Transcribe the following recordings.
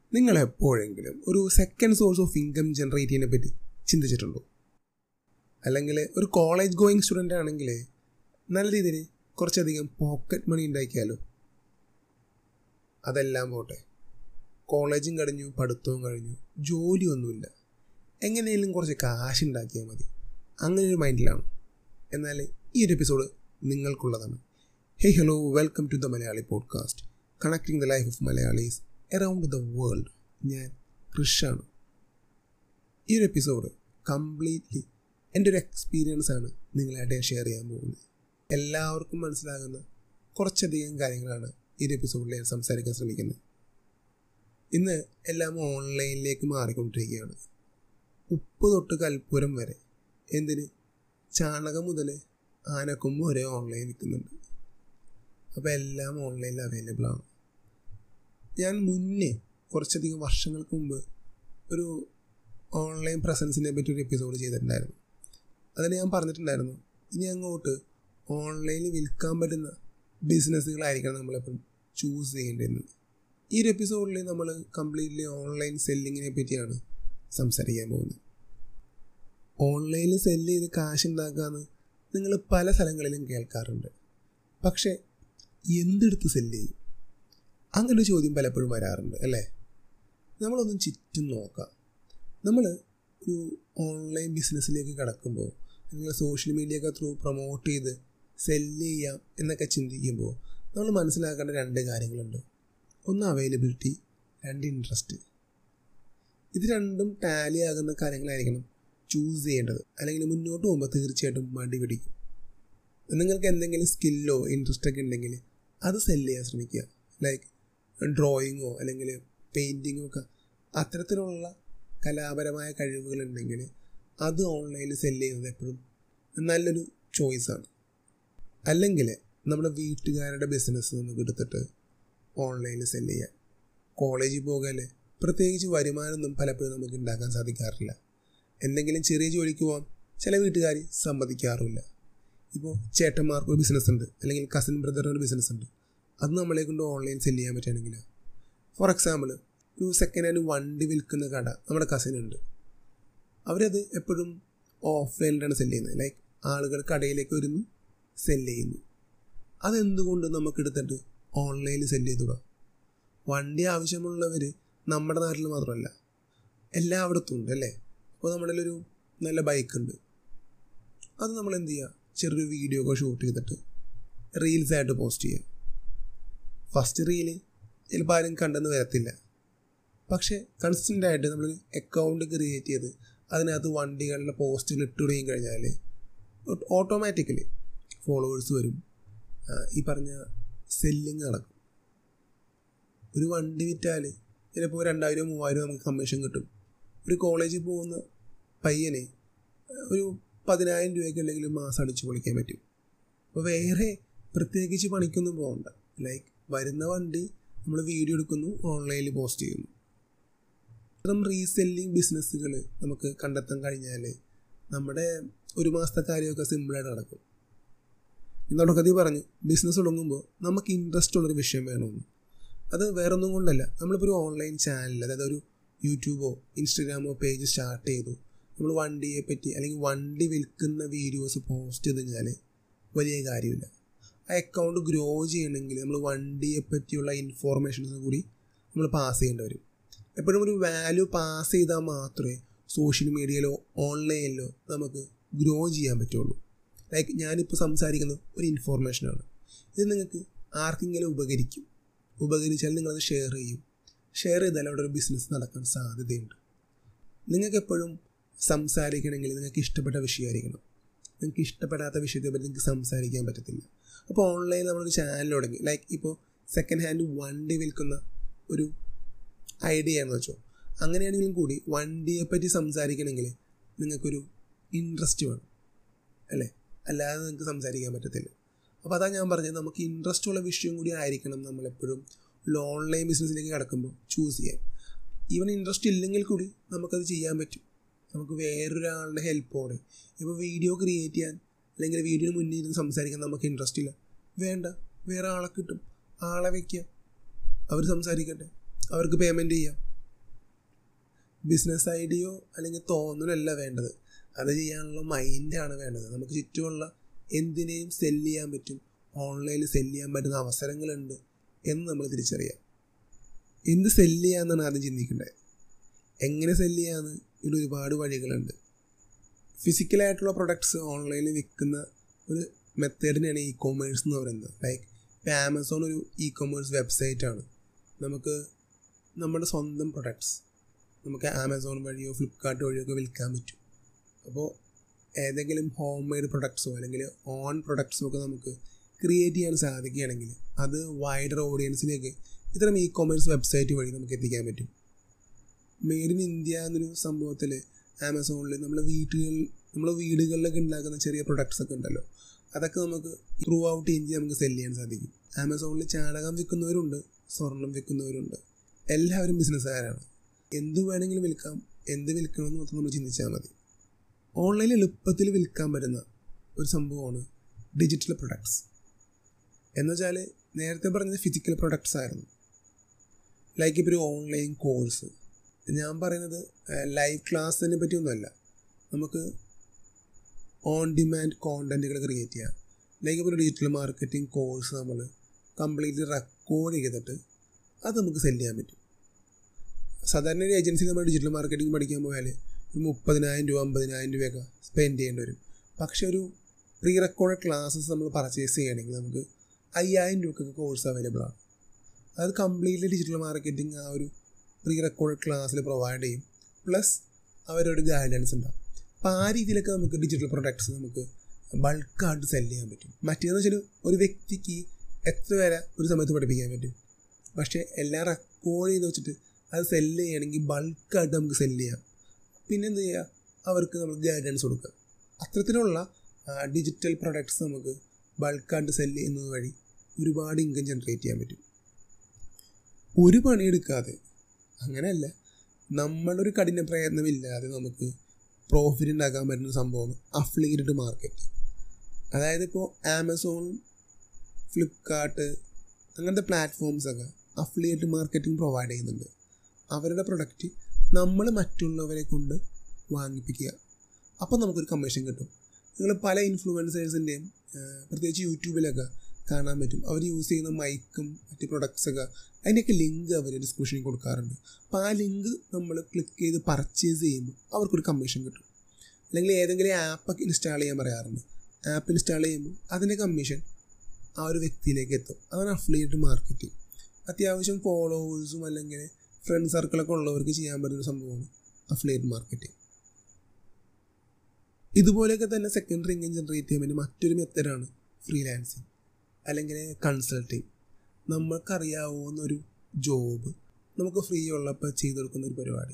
നിങ്ങൾ എപ്പോഴെങ്കിലും ഒരു second source of income generate ചെയ്യുന്നതിനെ പറ്റി ചിന്തിച്ചിട്ടുണ്ടോ അല്ലെങ്കിൽ ഒരു കോളേജ് ഗോയിങ് സ്റ്റുഡൻ്റ് ആണെങ്കിൽ നല്ല രീതിയിൽ കുറച്ചധികം പോക്കറ്റ് മണി ഉണ്ടാക്കിയാലോ അതെല്ലാം പോട്ടെ കോളേജും കഴിഞ്ഞു പഠിത്തവും കഴിഞ്ഞു ജോലിയൊന്നുമില്ല എങ്ങനെയെങ്കിലും കുറച്ച് കാശ് ഉണ്ടാക്കിയാൽ മതി അങ്ങനെ ഒരു മൈൻഡിലാണ് എന്നാൽ ഈ ഒരു എപ്പിസോഡ് നിങ്ങൾക്കുള്ളതാണ് hey hello welcome to the Malayali podcast connecting the life of Malayalis around the world ഞാൻ കൃഷാണ് ഈ ഒരു എപ്പിസോഡ് കംപ്ലീറ്റ്ലി എൻ്റെ ഒരു എക്സ്പീരിയൻസ് ആണ് നിങ്ങളായിട്ട് ഞാൻ ഷെയർ ചെയ്യാൻ പോകുന്നത് എല്ലാവർക്കും മനസ്സിലാകുന്ന കുറച്ചധികം കാര്യങ്ങളാണ് ഈ ഒരു എപ്പിസോഡിൽ ഞാൻ സംസാരിക്കാൻ ശ്രമിക്കുന്നത് ഇന്ന് എല്ലാം ഓൺലൈനിലേക്ക് മാറിക്കൊണ്ടിരിക്കുകയാണ് ഉപ്പ് തൊട്ട് കൽപ്പൂരം വരെ എന്തിന് ചാണകം മുതൽ ആനക്കൊമ്പ് വരെ ഓൺലൈൻ വിൽക്കുന്നുണ്ട് അപ്പോൾ എല്ലാം ഓൺലൈനിൽ അവൈലബിൾ ആണ് ഞാൻ മുന്നേ കുറച്ചധികം വർഷങ്ങൾക്ക് മുമ്പ് ഒരു ഓൺലൈൻ പ്രസൻസിനെ പറ്റി ഒരു എപ്പിസോഡ് ചെയ്തിട്ടുണ്ടായിരുന്നു അതിന് ഞാൻ പറഞ്ഞിട്ടുണ്ടായിരുന്നു ഇനി അങ്ങോട്ട് ഓൺലൈനിൽ വിൽക്കാൻ പറ്റുന്ന ബിസിനസ്സുകളായിരിക്കണം നമ്മളെപ്പോഴും ചൂസ് ചെയ്യേണ്ടതെന്ന് ഈ ഒരു എപ്പിസോഡിൽ നമ്മൾ കംപ്ലീറ്റ്ലി ഓൺലൈൻ സെല്ലിങ്ങിനെ പറ്റിയാണ് സംസാരിക്കാൻ പോകുന്നത് ഓൺലൈനിൽ സെല്ല് ചെയ്ത് കാശ് ഉണ്ടാക്കാമെന്ന് നിങ്ങൾ പല സ്ഥലങ്ങളിലും കേൾക്കാറുണ്ട് പക്ഷേ എന്തെടുത്ത് സെല്ല് ചെയ്യും അങ്ങനെ ഒരു ചോദ്യം പലപ്പോഴും വരാറുണ്ട് അല്ലേ നമ്മളൊന്നും ചുറ്റും നോക്കാം നമ്മൾ ഒരു ഓൺലൈൻ ബിസിനസ്സിലേക്ക് കടക്കുമ്പോൾ അല്ലെങ്കിൽ സോഷ്യൽ മീഡിയ ഒക്കെ ത്രൂ പ്രൊമോട്ട് ചെയ്ത് സെല്ല് ചെയ്യാം എന്നൊക്കെ ചിന്തിക്കുമ്പോൾ നമ്മൾ മനസ്സിലാക്കേണ്ട രണ്ട് കാര്യങ്ങളുണ്ട് ഒന്ന് അവൈലബിലിറ്റി രണ്ട് ഇൻട്രസ്റ്റ് ഇത് രണ്ടും ടാലി ആകുന്ന കാര്യങ്ങളായിരിക്കണം ചൂസ് ചെയ്യേണ്ടത് അല്ലെങ്കിൽ മുന്നോട്ട് പോകുമ്പോൾ തീർച്ചയായിട്ടും മടി പിടിക്കും നിങ്ങൾക്ക് എന്തെങ്കിലും സ്കില്ലോ ഇൻട്രസ്റ്റ് ഒക്കെ ഉണ്ടെങ്കിൽ അത് സെല്ല് ചെയ്യാൻ ശ്രമിക്കുക ലൈക്ക് ഡ്രോയിങ്ങോ അല്ലെങ്കിൽ പെയിൻറ്റിങ്ങോ ഒക്കെ അത്തരത്തിലുള്ള കലാപരമായ കഴിവുകളുണ്ടെങ്കിൽ അത് ഓൺലൈനിൽ സെല്ല് ചെയ്യുന്നത് എപ്പോഴും നല്ലൊരു ചോയ്സാണ് അല്ലെങ്കിൽ നമ്മുടെ വീട്ടുകാരുടെ ബിസിനസ് നമുക്ക് എടുത്തിട്ട് ഓൺലൈനിൽ സെല്ല് ചെയ്യാം കോളേജിൽ പോകല്ലേ പ്രത്യേകിച്ച് വരുമാനമൊന്നും പലപ്പോഴും നമുക്ക് ഉണ്ടാക്കാൻ സാധിക്കാറില്ല എന്തെങ്കിലും ചെറിയ ജോലിക്ക് പോകാം ചില വീട്ടുകാർ സമ്മതിക്കാറുമില്ല ഇപ്പോൾ ചേട്ടന്മാർക്ക് ഒരു ബിസിനസ് ഉണ്ട് അല്ലെങ്കിൽ കസിൻ ബ്രദറിന് ഒരു ബിസിനസ് ഉണ്ട് അത് നമ്മളെ കൊണ്ട് ഓൺലൈൻ സെല്ല് ചെയ്യാൻ പറ്റുകയാണെങ്കിൽ ഫോർ എക്സാമ്പിൾ ഒരു സെക്കൻഡ് ഹാൻഡ് വണ്ടി വിൽക്കുന്ന കട നമ്മുടെ കസിൻ ഉണ്ട് അവരത് എപ്പോഴും ഓഫ്ലൈനിലാണ് സെല്ല് ചെയ്യുന്നത് ലൈക്ക് ആളുകൾ കടയിലേക്ക് വരുന്നു സെല്ല് ചെയ്യുന്നു അതെന്തുകൊണ്ട് നമുക്ക് എടുത്തിട്ട് ഓൺലൈനിൽ സെല്ല് ചെയ്തുകൂടാ വണ്ടി ആവശ്യമുള്ളവർ നമ്മുടെ നാട്ടിൽ മാത്രമല്ല എല്ലായിടത്തും ഉണ്ട് അല്ലേ അപ്പോൾ നമ്മുടെ ഒരു നല്ല ബൈക്ക് ഉണ്ട് അത് നമ്മൾ എന്ത് ചെയ്യുക ചെറിയൊരു വീഡിയോ ഒക്കെ ഷൂട്ട് ചെയ്തിട്ട് റീൽസ് ആയിട്ട് പോസ്റ്റ് ചെയ്യുക ഫസ്റ്റ് റീല് ചിലപ്പോൾ ആരും കണ്ടെന്ന് വരത്തില്ല പക്ഷേ കൺസിസ്റ്റൻ്റ് ആയിട്ട് നമ്മളൊരു അക്കൗണ്ട് ക്രിയേറ്റ് ചെയ്ത് അതിനകത്ത് വണ്ടികളുടെ പോസ്റ്റുകൾ ഇട്ട് തുടങ്ങി കഴിഞ്ഞാൽ ഓട്ടോമാറ്റിക്കലി ഫോളോവേഴ്സ് വരും ഈ പറഞ്ഞ സെല്ലിങ് നടക്കും ഒരു വണ്ടി വിറ്റാൽ ചിലപ്പോൾ രണ്ടായിരം മൂവായിരം നമുക്ക് കമ്മീഷൻ കിട്ടും ഒരു കോളേജിൽ പോകുന്ന പയ്യനെ ഒരു പതിനായിരം രൂപയ്ക്ക് അല്ലെങ്കിൽ മാസം അടിച്ചു പൊളിക്കാൻ പറ്റും അപ്പോൾ വേറെ പ്രത്യേകിച്ച് പണിക്കൊന്നും പോകണ്ട ലൈക്ക് വരുന്ന വണ്ടി നമ്മൾ വീഡിയോ എടുക്കുന്നു ഓൺലൈനിൽ പോസ്റ്റ് ചെയ്യുന്നു ഇത്തരം റീസെല്ലിംഗ് ബിസിനസ്സുകൾ നമുക്ക് കണ്ടെത്താൻ കഴിഞ്ഞാൽ നമ്മുടെ ഒരു മാസത്തെ കാര്യമൊക്കെ സിമ്പിളായിട്ട് നടക്കും ഇന്ന് തുടക്കത്തിൽ പറഞ്ഞു ബിസിനസ് തുടങ്ങുമ്പോൾ നമുക്ക് ഇൻട്രസ്റ്റ് ഉള്ളൊരു വിഷയം വേണമെന്ന് അത് വേറൊന്നും കൊണ്ടല്ല നമ്മളിപ്പോൾ ഒരു ഓൺലൈൻ ചാനൽ അതായത് ഒരു യൂട്യൂബോ ഇൻസ്റ്റഗ്രാമോ പേജ് സ്റ്റാർട്ട് ചെയ്തു നമ്മൾ വണ്ടിയെ പറ്റി അല്ലെങ്കിൽ വണ്ടി വിൽക്കുന്ന വീഡിയോസ് പോസ്റ്റ് ചെയ്ത് കഴിഞ്ഞാൽ വലിയ കാര്യമില്ല ആ അക്കൗണ്ട് ഗ്രോ ചെയ്യണമെങ്കിൽ നമ്മൾ വണ്ടിയെ പറ്റിയുള്ള ഇൻഫോർമേഷൻസ് കൂടി നമ്മൾ പാസ് ചെയ്യേണ്ടി വരും എപ്പോഴും ഒരു വാല്യൂ പാസ് ചെയ്താൽ മാത്രമേ സോഷ്യൽ മീഡിയയിലോ ഓൺലൈനിലോ നമുക്ക് ഗ്രോ ചെയ്യാൻ പറ്റുള്ളൂ ലൈക്ക് ഞാനിപ്പോൾ സംസാരിക്കുന്ന ഒരു ഇൻഫോർമേഷനാണ് ഇത് നിങ്ങൾക്ക് ആർക്കെങ്കിലും ഉപകരിക്കും ഉപകരിച്ചാൽ നിങ്ങളത് ഷെയർ ചെയ്യും ഷെയർ ചെയ്താൽ അവിടെ ഒരു ബിസിനസ് നടക്കാൻ സാധ്യതയുണ്ട് നിങ്ങൾക്ക് എപ്പോഴും സംസാരിക്കണമെങ്കിൽ നിങ്ങൾക്ക് ഇഷ്ടപ്പെട്ട വിഷയമായിരിക്കണം നിങ്ങൾക്ക് ഇഷ്ടപ്പെടാത്ത വിഷയത്തെ പറ്റി നിങ്ങൾക്ക് സംസാരിക്കാൻ പറ്റത്തില്ല അപ്പോൾ ഓൺലൈനിൽ നമ്മളൊരു ചാനൽ തുടങ്ങി ലൈക്ക് ഇപ്പോൾ സെക്കൻഡ് ഹാൻഡ് വണ്ടി വിൽക്കുന്ന ഒരു ഐഡിയ ആണെന്ന് വെച്ചോ അങ്ങനെയാണെങ്കിലും കൂടി വണ്ടിയെ പറ്റി സംസാരിക്കണമെങ്കിൽ നിങ്ങൾക്കൊരു ഇൻട്രസ്റ്റ് വേണം അല്ലേ അല്ലാതെ നിങ്ങൾക്ക് സംസാരിക്കാൻ പറ്റത്തില്ല അപ്പോൾ അതാ ഞാൻ പറഞ്ഞത് നമുക്ക് ഇൻട്രസ്റ്റ് ഉള്ള വിഷയം കൂടി ആയിരിക്കണം നമ്മളെപ്പോഴും ഒരു ഓൺലൈൻ ബിസിനസ്സിലേക്ക് കിടക്കുമ്പോൾ ചൂസ് ചെയ്യാൻ ഈവൻ ഇൻട്രസ്റ്റ് ഇല്ലെങ്കിൽ കൂടി നമുക്കത് ചെയ്യാൻ പറ്റും നമുക്ക് വേറൊരാളുടെ ഹെൽപ്പോടെ ഇപ്പോൾ വീഡിയോ ക്രിയേറ്റ് ചെയ്യാൻ അല്ലെങ്കിൽ വീഡിയോ മുന്നിൽ ഇരുന്ന് സംസാരിക്കാൻ നമുക്ക് ഇൻട്രസ്റ്റ് ഇല്ല വേണ്ട വേറെ ആളെ കിട്ടും ആളെ വയ്ക്കുക അവർ സംസാരിക്കട്ടെ അവർക്ക് പേയ്മെൻറ്റ് ചെയ്യാം ബിസിനസ് ഐഡിയോ അല്ലെങ്കിൽ തോന്നലല്ല വേണ്ടത് അത് ചെയ്യാനുള്ള മൈൻഡാണ് വേണ്ടത് നമുക്ക് ചുറ്റുമുള്ള എന്തിനേയും സെല്ല് ചെയ്യാൻ പറ്റും ഓൺലൈനിൽ സെല്ല് ചെയ്യാൻ പറ്റുന്ന അവസരങ്ങളുണ്ട് എന്ന് നമ്മൾ തിരിച്ചറിയാം എന്ത് സെല്ല് ചെയ്യാമെന്നാണ് ആദ്യം ചിന്തിക്കേണ്ടത് എങ്ങനെ സെല്ല് ചെയ്യാമെന്ന് ഇതിൽ ഒരുപാട് വഴികളുണ്ട് ഫിസിക്കലായിട്ടുള്ള പ്രൊഡക്ട്സ് ഓൺലൈനിൽ വിൽക്കുന്ന ഒരു മെത്തേഡിനെയാണ് ഇ കൊമേഴ്സ് എന്ന് പറയുന്നത് ലൈക്ക് ഇപ്പോൾ ആമസോൺ ഒരു ഇ കൊമേഴ്സ് വെബ്സൈറ്റാണ് നമുക്ക് നമ്മുടെ സ്വന്തം പ്രൊഡക്ട്സ് നമുക്ക് ആമസോൺ വഴിയോ ഫ്ലിപ്കാർട്ട് വഴിയോ ഒക്കെ വിൽക്കാൻ പറ്റും അപ്പോൾ ഏതെങ്കിലും ഹോം മെയ്ഡ് പ്രൊഡക്ട്സോ അല്ലെങ്കിൽ ഓൺ പ്രൊഡക്ട്സോ ഒക്കെ നമുക്ക് ക്രിയേറ്റ് ചെയ്യാൻ സാധിക്കുകയാണെങ്കിൽ അത് വൈഡർ ഓഡിയൻസിലേക്ക് ഇത്തരം ഇ കൊമേഴ്സ് വെബ്സൈറ്റ് വഴി നമുക്ക് എത്തിക്കാൻ പറ്റും മെയ്ഡ് ഇൻ ഇന്ത്യ എന്നൊരു സംഭവത്തിൽ ആമസോണിൽ നമ്മൾ വീട്ടുകളിൽ നമ്മൾ വീടുകളിലൊക്കെ ഉണ്ടാക്കുന്ന ചെറിയ പ്രൊഡക്ട്സ് ഒക്കെ ഉണ്ടല്ലോ അതൊക്കെ നമുക്ക് ത്രൂ ഔട്ട് ഇന്ത്യ നമുക്ക് സെല് ചെയ്യാൻ സാധിക്കും ആമസോണിൽ ചാണകം വിൽക്കുന്നവരുണ്ട് സ്വർണം വിൽക്കുന്നവരുണ്ട് എല്ലാവരും ബിസിനസ്സുകാരാണ് എന്ത് വേണമെങ്കിലും വിൽക്കാം എന്ത് വിൽക്കണമെന്ന് മാത്രം നമ്മൾ ചിന്തിച്ചാൽ മതി ഓൺലൈനിൽ എളുപ്പത്തിൽ വിൽക്കാൻ പറ്റുന്ന ഒരു സംഭവമാണ് ഡിജിറ്റൽ പ്രൊഡക്ട്സ് എന്നുവെച്ചാൽ നേരത്തെ പറഞ്ഞത് ഫിസിക്കൽ പ്രൊഡക്ട്സ് ആയിരുന്നു ലൈക്ക് ഇപ്പോൾ ഒരു ഓൺലൈൻ കോഴ്സ് ഞാൻ പറയുന്നത് ലൈവ് ക്ലാസ്സിനെ പറ്റിയൊന്നുമല്ല നമുക്ക് ഓൺ ഡിമാൻഡ് കോണ്ടൻറ്റുകൾ ക്രിയേറ്റ് ചെയ്യാം ലൈക്ക് ഇപ്പോൾ ഒരു ഡിജിറ്റൽ മാർക്കറ്റിംഗ് കോഴ്സ് നമ്മൾ കംപ്ലീറ്റ്ലി റെക്കോർഡ് ചെയ്തിട്ട് അത് നമുക്ക് സെല് ചെയ്യാൻ പറ്റും സാധാരണ ഒരു ഏജൻസി നമ്മൾ ഡിജിറ്റൽ മാർക്കറ്റിംഗ് പഠിക്കാൻ പോയാൽ ഒരു മുപ്പതിനായിരം രൂപ അമ്പതിനായിരം രൂപയൊക്കെ സ്പെൻഡ് ചെയ്യേണ്ടി വരും പക്ഷെ ഒരു പ്രീ റെക്കോർഡ് ക്ലാസ്സസ് നമ്മൾ പർച്ചേസ് ചെയ്യുകയാണെങ്കിൽ നമുക്ക് അയ്യായിരം രൂപയ്ക്ക് കോഴ്സ് അവൈലബിൾ ആണ് അത് കംപ്ലീറ്റ്ലി ഡിജിറ്റൽ മാർക്കറ്റിംഗ് ആ ഒരു പ്രീ റെക്കോർഡ് ക്ലാസ്സിൽ പ്രൊവൈഡ് ചെയ്യും പ്ലസ് അവരൊരു ഗൈഡൻസ് ഉണ്ടാവും അപ്പോൾ ആ രീതിയിലൊക്കെ നമുക്ക് ഡിജിറ്റൽ പ്രൊഡക്ട്സ് നമുക്ക് ബൾക്കായിട്ട് സെല് ചെയ്യാൻ പറ്റും മറ്റേന്ന് വെച്ചാൽ ഒരു വ്യക്തിക്ക് എത്ര പേരെ ഒരു സമയത്ത് പഠിപ്പിക്കാൻ പറ്റും പക്ഷേ എല്ലാം റെക്കോർഡ് ചെയ്ത് വെച്ചിട്ട് അത് സെല്ല് ചെയ്യണമെങ്കിൽ ബൾക്കായിട്ട് നമുക്ക് സെല്ല് ചെയ്യാം പിന്നെ എന്ത് ചെയ്യുക അവർക്ക് നമ്മൾ ഗൈഡൻസ് കൊടുക്കുക അത്തരത്തിലുള്ള ഡിജിറ്റൽ പ്രൊഡക്ട്സ് നമുക്ക് ബൾക്കായിട്ട് സെല്ല് ചെയ്യുന്നത് വഴി ഒരുപാട് ഇൻകം ജനറേറ്റ് ചെയ്യാൻ പറ്റും ഒരു പണിയെടുക്കാതെ അങ്ങനെയല്ല നമ്മളൊരു കഠിന പ്രയത്നമില്ലാതെ നമുക്ക് പ്രോഫിറ്റ് ഉണ്ടാക്കാൻ പറ്റുന്ന സംഭവമാണ് അഫ്ലിയേറ്റഡ് മാർക്കറ്റ് അതായത് ഇപ്പോൾ ആമസോൺ ഫ്ലിപ്കാർട്ട് അങ്ങനത്തെ പ്ലാറ്റ്ഫോംസൊക്കെ അഫ്ലിയേറ്റ് മാർക്കറ്റിംഗ് പ്രൊവൈഡ് ചെയ്യുന്നുണ്ട് അവരുടെ പ്രൊഡക്റ്റ് നമ്മൾ മറ്റുള്ളവരെ കൊണ്ട് വാങ്ങിപ്പിക്കുക അപ്പോൾ നമുക്കൊരു കമ്മീഷൻ കിട്ടും നിങ്ങൾ പല ഇൻഫ്ലുവൻസേഴ്സിൻ്റെയും പ്രത്യേകിച്ച് യൂട്യൂബിലൊക്കെ കാണാൻ പറ്റും അവർ യൂസ് ചെയ്യുന്ന മൈക്കും മറ്റ് പ്രൊഡക്ട്സൊക്കെ അതിൻ്റെയൊക്കെ ലിങ്ക് അവർ ഡിസ്ക്രിപ്ഷനിൽ കൊടുക്കാറുണ്ട് അപ്പോൾ ആ ലിങ്ക് നമ്മൾ ക്ലിക്ക് ചെയ്ത് പർച്ചേസ് ചെയ്യുമ്പോൾ അവർക്കൊരു കമ്മീഷൻ കിട്ടും അല്ലെങ്കിൽ ഏതെങ്കിലും ആപ്പൊക്കെ ഇൻസ്റ്റാൾ ചെയ്യാൻ പറയാറുണ്ട് ആപ്പ് ഇൻസ്റ്റാൾ ചെയ്യുമ്പോൾ അതിൻ്റെ കമ്മീഷൻ ആ ഒരു വ്യക്തിയിലേക്ക് എത്തും അതാണ് അഫ്ലിയേറ്റ് മാർക്കറ്റിംഗ് അത്യാവശ്യം ഫോളോവേഴ്സും അല്ലെങ്കിൽ ഫ്രണ്ട് സർക്കിളൊക്കെ ഉള്ളവർക്ക് ചെയ്യാൻ പറ്റുന്ന സംഭവമാണ് അഫ്ലിയേറ്റ് മാർക്കറ്റിംഗ് ഇതുപോലെയൊക്കെ തന്നെ സെക്കൻഡറി ഇൻകം ജനറേറ്റ് ചെയ്യാൻ വേണ്ടി മറ്റൊരു മെത്തഡാണ് ഫ്രീലാൻസിങ് അല്ലെങ്കിൽ കൺസൾട്ടിങ് നമ്മൾക്കറിയാവുന്ന ഒരു ജോബ് നമുക്ക് ഫ്രീ ഉള്ളപ്പോൾ ചെയ്തു കൊടുക്കുന്ന ഒരു പരിപാടി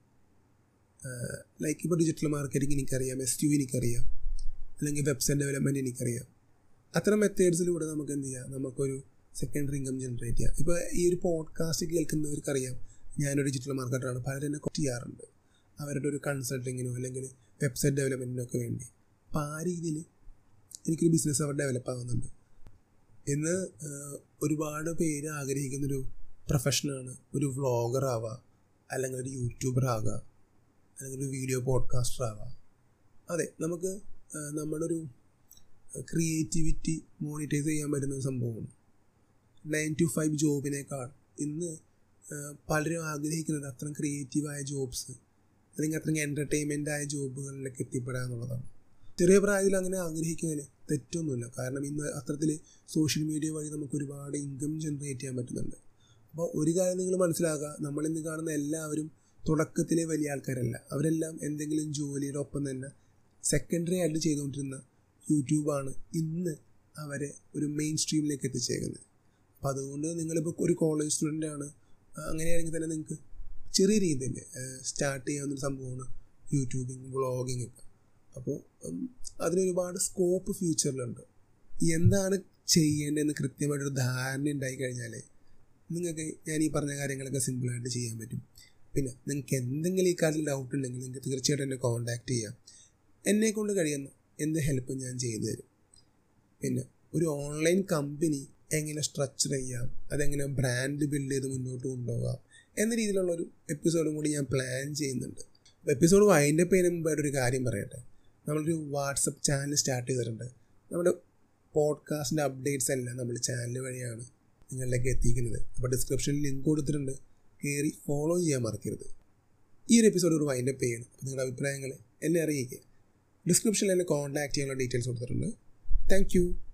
ലൈക്ക് ഇപ്പോൾ ഡിജിറ്റൽ മാർക്കറ്റിംഗ് എനിക്കറിയാം എസ് യു എനിക്കറിയാം അല്ലെങ്കിൽ വെബ്സൈറ്റ് ഡെവലപ്മെൻറ്റ് എനിക്കറിയാം അത്തരം മെത്തേഡ്സിലൂടെ നമുക്ക് എന്ത് ചെയ്യാം നമുക്കൊരു സെക്കൻഡറി ഇൻകം ജനറേറ്റ് ചെയ്യാം ഇപ്പോൾ ഈ ഒരു പോഡ്കാസ്റ്റ് കേൾക്കുന്നവർക്കറിയാം ഞാനൊരു ഡിജിറ്റൽ മാർക്കറ്റാണ് പലരും എന്നെ ചെയ്യാറുണ്ട് അവരുടെ ഒരു കൺസൾട്ടിങ്ങിനോ അല്ലെങ്കിൽ വെബ്സൈറ്റ് ഡെവലപ്മെൻറ്റിനൊക്കെ വേണ്ടി അപ്പോൾ ആ രീതിയിൽ എനിക്കൊരു ബിസിനസ് അവർ ഡെവലപ്പ് ആകുന്നുണ്ട് ഇന്ന് ഒരുപാട് പേര് ആഗ്രഹിക്കുന്നൊരു പ്രൊഫഷനാണ് ഒരു വ്ളോഗർ ആവുക അല്ലെങ്കിൽ ഒരു യൂട്യൂബർ ആവുക അല്ലെങ്കിൽ ഒരു വീഡിയോ പോഡ്കാസ്റ്റർ ആവുക അതെ നമുക്ക് നമ്മുടെ ഒരു ക്രിയേറ്റിവിറ്റി മോണിറ്റൈസ് ചെയ്യാൻ പറ്റുന്ന ഒരു സംഭവമാണ് നയൻ ടു ഫൈവ് ജോബിനേക്കാൾ ഇന്ന് പലരും ആഗ്രഹിക്കുന്നത് അത്രയും ക്രിയേറ്റീവായ ജോബ്സ് അല്ലെങ്കിൽ അത്രയും എൻ്റർടൈൻമെൻ്റ് ആയ ജോബുകളിലേക്ക് എത്തിപ്പെടുക എന്നുള്ളതാണ് ചെറിയ പ്രായത്തിൽ അങ്ങനെ ആഗ്രഹിക്കുന്നതിൽ തെറ്റൊന്നുമില്ല കാരണം ഇന്ന് അത്തരത്തിൽ സോഷ്യൽ മീഡിയ വഴി നമുക്ക് ഒരുപാട് ഇൻകം ജനറേറ്റ് ചെയ്യാൻ പറ്റുന്നുണ്ട് അപ്പോൾ ഒരു കാര്യം നിങ്ങൾ മനസ്സിലാക്കുക നമ്മളിന്ന് കാണുന്ന എല്ലാവരും തുടക്കത്തിലെ വലിയ ആൾക്കാരല്ല അവരെല്ലാം എന്തെങ്കിലും ജോലിയുടെ ഒപ്പം തന്നെ സെക്കൻഡറി ആയിട്ട് ചെയ്തുകൊണ്ടിരുന്ന യൂട്യൂബാണ് ഇന്ന് അവരെ ഒരു മെയിൻ സ്ട്രീമിലേക്ക് എത്തിച്ചേക്കുന്നത് അപ്പോൾ അതുകൊണ്ട് നിങ്ങളിപ്പോൾ ഒരു കോളേജ് സ്റ്റുഡൻ്റ് ആണ് അങ്ങനെയാണെങ്കിൽ തന്നെ നിങ്ങൾക്ക് ചെറിയ രീതിയിൽ സ്റ്റാർട്ട് ചെയ്യാവുന്നൊരു സംഭവമാണ് യൂട്യൂബിങ് വ്ളോഗിങ് ഒക്കെ അപ്പോൾ അതിനൊരുപാട് സ്കോപ്പ് ഫ്യൂച്ചറിലുണ്ട് എന്താണ് ചെയ്യേണ്ടതെന്ന് കൃത്യമായിട്ടൊരു ധാരണ ഉണ്ടായി കഴിഞ്ഞാൽ നിങ്ങൾക്ക് ഞാൻ ഈ പറഞ്ഞ കാര്യങ്ങളൊക്കെ സിമ്പിളായിട്ട് ചെയ്യാൻ പറ്റും പിന്നെ നിങ്ങൾക്ക് എന്തെങ്കിലും ഈ കാര്യത്തിൽ ഡൗട്ട് ഉണ്ടെങ്കിൽ നിങ്ങൾക്ക് തീർച്ചയായിട്ടും എന്നെ കോൺടാക്റ്റ് ചെയ്യാം എന്നെ കൊണ്ട് കഴിയുന്ന എന്ത് ഹെൽപ്പും ഞാൻ ചെയ്തു തരും പിന്നെ ഒരു ഓൺലൈൻ കമ്പനി എങ്ങനെ സ്ട്രക്ചർ ചെയ്യാം അതെങ്ങനെ ബ്രാൻഡ് ബിൽഡ് ചെയ്ത് മുന്നോട്ട് കൊണ്ടുപോകാം എന്ന രീതിയിലുള്ള ഒരു എപ്പിസോഡും കൂടി ഞാൻ പ്ലാൻ ചെയ്യുന്നുണ്ട് അപ്പോൾ എപ്പിസോഡ് വൈൻഡപ്പ് ചെയ്യുന്നതിന് മുമ്പായിട്ട് ഒരു കാര്യം പറയട്ടെ നമ്മളൊരു വാട്സപ്പ് ചാനൽ സ്റ്റാർട്ട് ചെയ്തിട്ടുണ്ട് നമ്മുടെ പോഡ്കാസ്റ്റിൻ്റെ അപ്ഡേറ്റ്സ് എല്ലാം നമ്മൾ ചാനൽ വഴിയാണ് നിങ്ങളിലേക്ക് എത്തിക്കുന്നത് അപ്പോൾ ഡിസ്ക്രിപ്ഷനിൽ ലിങ്ക് കൊടുത്തിട്ടുണ്ട് കയറി ഫോളോ ചെയ്യാൻ മറക്കരുത് ഈ ഒരു എപ്പിസോഡ് ഒരു വൈൻഡപ്പ് ചെയ്യണം അപ്പോൾ നിങ്ങളുടെ അഭിപ്രായങ്ങൾ എന്നെ അറിയിക്കുക ഡിസ്ക്രിപ്ഷനിൽ എന്നെ കോൺടാക്ട് ചെയ്യാനുള്ള ഡീറ്റെയിൽസ് കൊടുത്തിട്ടുണ്ട് താങ്ക്